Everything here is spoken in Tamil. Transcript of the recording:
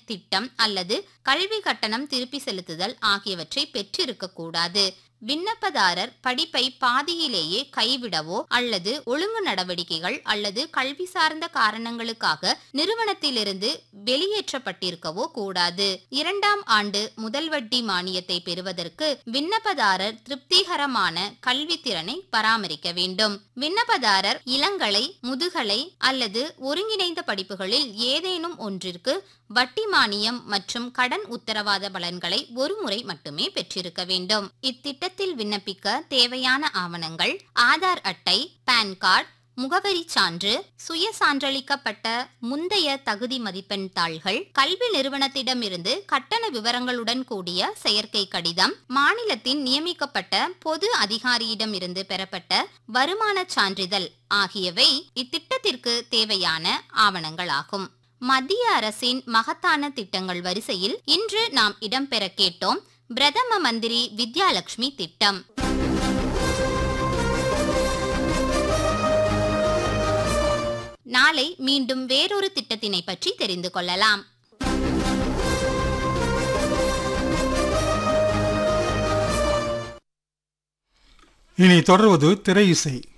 திட்டம் அல்லது கல்வி கட்டணம் திருப்பி செலுத்துதல் ஆகியவற்றை பெற்றிருக்க கூடாது விண்ணப்பதாரர் படிப்பை பாதியிலேயே கைவிடவோ அல்லது ஒழுங்கு நடவடிக்கைகள் அல்லது கல்வி சார்ந்த காரணங்களுக்காக நிறுவனத்திலிருந்து வெளியேற்றப்பட்டிருக்கவோ கூடாது இரண்டாம் ஆண்டு முதல் வட்டி மானியத்தை பெறுவதற்கு விண்ணப்பதாரர் திருப்திகரமான கல்வி திறனை பராமரிக்க வேண்டும் விண்ணப்பதாரர் இளங்கலை முதுகலை அல்லது ஒருங்கிணைந்த படிப்புகளில் ஏதேனும் ஒன்றிற்கு வட்டி மானியம் மற்றும் கடன் உத்தரவாத பலன்களை ஒரு முறை மட்டுமே பெற்றிருக்க வேண்டும் இத்திட்டத்தில் விண்ணப்பிக்க தேவையான ஆவணங்கள் ஆதார் அட்டை பான் கார்டு முகவரி சான்று சுய சான்றளிக்கப்பட்ட முந்தைய தகுதி மதிப்பெண் தாள்கள் கல்வி நிறுவனத்திடமிருந்து கட்டண விவரங்களுடன் கூடிய செயற்கை கடிதம் மாநிலத்தின் நியமிக்கப்பட்ட பொது அதிகாரியிடமிருந்து பெறப்பட்ட வருமான சான்றிதழ் ஆகியவை இத்திட்டத்திற்கு தேவையான ஆவணங்களாகும் மத்திய அரசின் மகத்தான திட்டங்கள் வரிசையில் இன்று நாம் இடம்பெற கேட்டோம் பிரதம மந்திரி வித்யாலட்சுமி திட்டம் நாளை மீண்டும் வேறொரு திட்டத்தினை பற்றி தெரிந்து கொள்ளலாம் இனி தொடர்வது திரை இசை